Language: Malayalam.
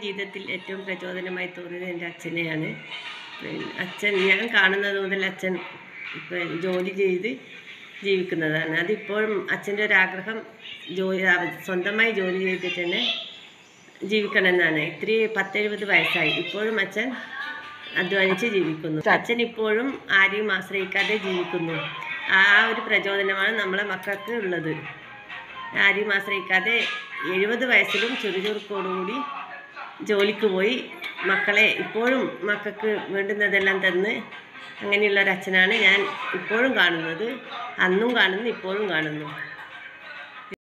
ജീവിതത്തിൽ ഏറ്റവും പ്രചോദനമായി തോന്നിയത് എൻ്റെ അച്ഛനെയാണ് പിന്നെ അച്ഛൻ ഞാൻ കാണുന്നത് മുതൽ അച്ഛൻ ഇപ്പം ജോലി ചെയ്ത് ജീവിക്കുന്നതാണ് അതിപ്പോഴും അച്ഛൻ്റെ ഒരു ആഗ്രഹം ജോലി സ്വന്തമായി ജോലി ചെയ്തിട്ട് തന്നെ ജീവിക്കണം എന്നാണ് ഇത്തിരി പത്തെഴുപത് വയസ്സായി ഇപ്പോഴും അച്ഛൻ അധ്വാനിച്ച് ജീവിക്കുന്നു അച്ഛൻ ഇപ്പോഴും ആരെയും ആശ്രയിക്കാതെ ജീവിക്കുന്നു ആ ഒരു പ്രചോദനമാണ് നമ്മളെ മക്കൾക്ക് ഉള്ളത് ആരെയും ആശ്രയിക്കാതെ എഴുപത് വയസ്സിലും ചുറുചുറുക്കോടുകൂടി ജോലിക്ക് പോയി മക്കളെ ഇപ്പോഴും മക്കൾക്ക് വേണ്ടുന്നതെല്ലാം തന്ന് അങ്ങനെയുള്ള ഒരു അച്ഛനാണ് ഞാൻ ഇപ്പോഴും കാണുന്നത് അന്നും കാണുന്നു ഇപ്പോഴും കാണുന്നു